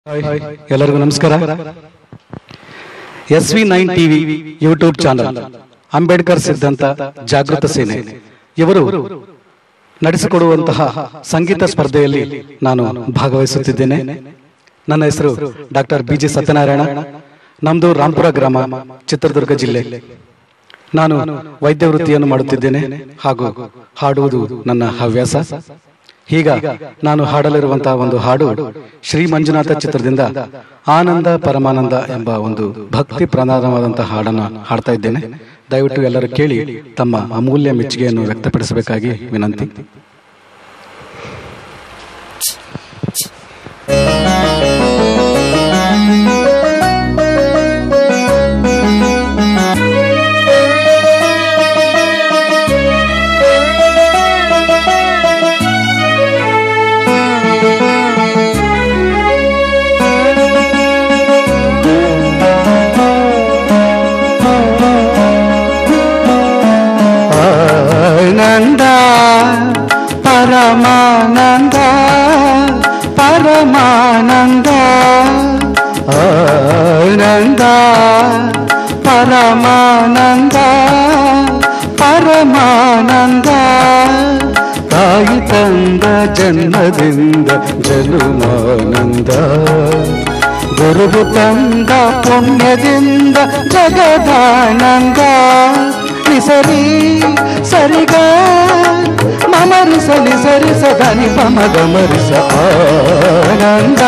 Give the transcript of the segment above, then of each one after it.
hi ಎಲ್ಲರಿಗೂ ನಮಸ್ಕಾರ S V nine TV YouTube channel Ambedkar ಸಿದ್ಧಾಂತ ಜಾಗೃತ ಸೇನೆ ಇವರು ನಡೆಸಿಕೊಡುವಂತಹ ಸಂಗೀತ ಸ್ಪರ್ಧೆಯಲ್ಲಿ ನಾನು ಭಾಗವಹಿಸುತ್ತಿದ್ದೇನೆ ನನ್ನ ಹೆಸರು ಡಾಕ್ಟರ್ ಬಿ ಜಿ ಸತ್ಯನಾರಾಯಣ ನಮ್ದು ರಾಂಪುರ ಗ್ರಾಮ ಚಿತ್ರದುರ್ಗ ಜಿಲ್ಲೆ ನಾನು ವೈದ್ಯ ವೃತ್ತಿಯನ್ನು ಮಾಡುತ್ತಿದ್ದೇನೆ ಹಾಗೂ ಹಾಡುವುದು ನನ್ನ ಹವ್ಯಾಸ ಈಗ ನಾನು ಹಾಡಲಿರುವಂತಹ ಒಂದು ಹಾಡು ಶ್ರೀ ಮಂಜುನಾಥ ಚಿತ್ರದಿಂದ ಆನಂದ ಪರಮಾನಂದ ಎಂಬ ಒಂದು ಭಕ್ತಿ ಪ್ರಧಾನವಾದಂತಹ ಹಾಡನ್ನು ಹಾಡ್ತಾ ಇದ್ದೇನೆ ದಯವಿಟ್ಟು ಎಲ್ಲರೂ ಕೇಳಿ ತಮ್ಮ ಅಮೂಲ್ಯ ಮೆಚ್ಚುಗೆಯನ್ನು ವ್ಯಕ್ತಪಡಿಸಬೇಕಾಗಿ ವಿನಂತಿ ಆನಂದ ಪರಮಾನಂದ ಪರಮಾನಂದ ಆನಂದ ಪರಮಾನಂದ ಪರಮಾನಂದ ತಾಯಿ ತಂದ ಜನ್ಮದಿಂದ ಜನುಮಾನಂದ ಗುರುವು ತಂದ ಪುಣ್ಯದಿಂದ ಜಗದಾನಂದ ಸರಿ ಸರಿಗ ಮಮರಿಸಲಿ ಸರಿಸ ಧನಿ ಪಮಗ ಮರಿಸ ಆನಂದ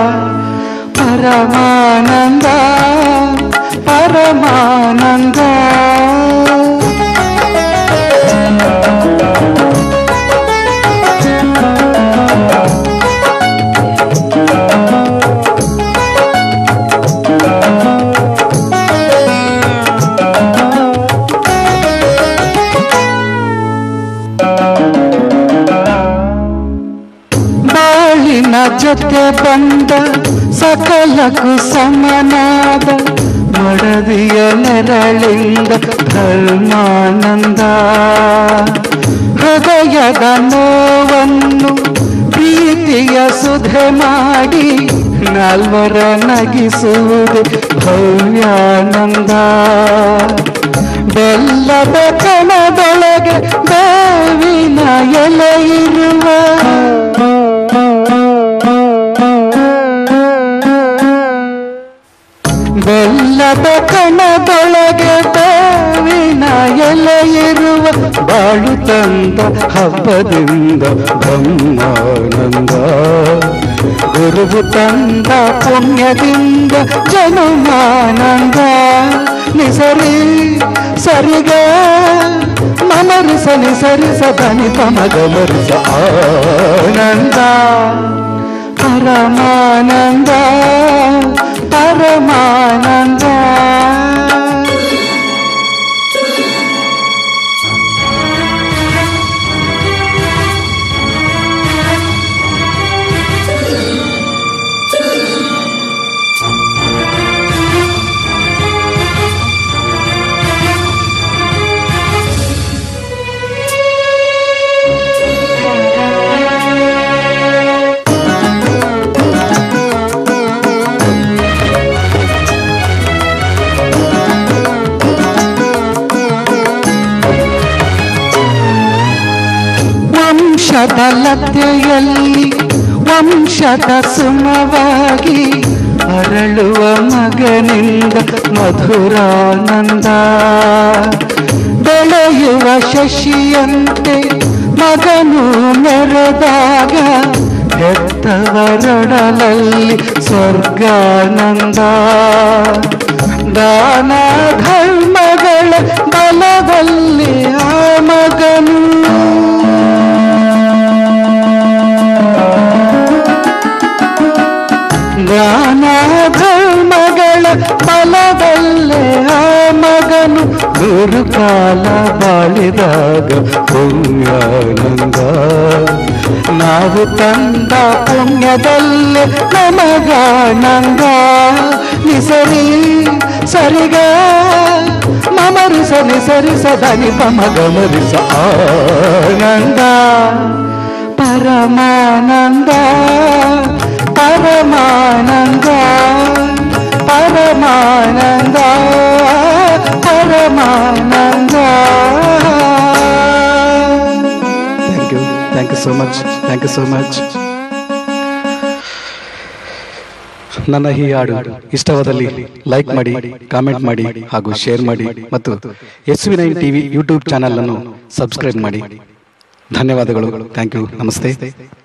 ಪರಮಾನಂದ ಪರಮಾನಂದ ಬಾಳಿನ ಜೊತೆ ಬಂದ ಸಕಲಕ್ಕೂ ಸಮನಾದ ಮಡದಿಯ ನೆರಳಿಂದ ಧರ್ಮಾನಂದ ಹೃದಯದ ನೋವನ್ನು ಪ್ರೀತಿಯ ಸುಧೆ ಮಾಡಿ ನಾಲ್ವರ ನಗಿಸುವುದು ಭವ್ಯಾನಂದ ಬೆಲ್ಲದ ಕಣದೊಳಗೆ ಬೇವಿನ ಎಲೆ ಇರುವ ಬೆಲ್ಲದ ಕಣದೊಳಗೆ ಬೇವಿನ ಎಲೆ ಇರುವ ಬಾಳು ತಂದ ಹಬ್ಬದಿಂದ ಬ್ರಹ್ಮಾನಂದ ಗುರುವು ತಂದ ಪುಣ್ಯದಿಂದ ಜನುಮಾನಂದ ನಿಸರಿ ಸರಿಗ ಮಮರಿಸಲಿ ಸರಿಸ ಧನಿ ಪಮಗ ಮರಿಸ ಆನಂದ ಪರಮಾನಂದ ಪರಮಾನಂದ ವಂಶದ ಲತೆಯಲ್ಲಿ ವಂಶದ ಸುಮವಾಗಿ ಅರಳುವ ಮಗನಿಂದ ಮಧುರಾನಂದ ಬೆಳೆಯುವ ಶಶಿಯಂತೆ ಮಗನು ಮೆರೆದಾಗ ಹೆತ್ತವರೊಡಲಲ್ಲಿ ಸ್ವರ್ಗಾನಂದ ದಾನ ಧರ್ಮಗಳ ಬಲದಲ್ಲಿ ಆ ಮಗನು ಜ್ಞಾನ ಧರ್ಮಗಳ ಫಲದಲ್ಲೇ ಆ ಮಗನು ಗುರುಕಾಲ ಬಾಳಿದಾಗ ಪುಣ್ಯಾನಂದ ನಾವು ತಂದ ಪುಣ್ಯದಲ್ಲೇ ನಮಗಾನಂದ ನಿಸರಿ ಸರಿಗ ಮಮರಿಸಲಿ ಸರಿಸ ಧನಿ ಪಮಗ ಮರಿಸ ಆನಂದ ಪರಮಾನಂದ ಪರಮಾನಂದ so much thank you so much ನನ್ನ ಈ ಹಾಡು ಇಷ್ಟವಾದಲ್ಲಿ ಲೈಕ್ ಮಾಡಿ ಕಾಮೆಂಟ್ ಮಾಡಿ ಹಾಗೂ ಶೇರ್ ಮಾಡಿ ಮತ್ತು S V nine TV YouTube channel ಅನ್ನು ಸಬ್ಸ್ಕ್ರೈಬ್ ಮಾಡಿ ಧನ್ಯವಾದಗಳು ಥ್ಯಾಂಕ್ ಯು ನಮಸ್ತೆ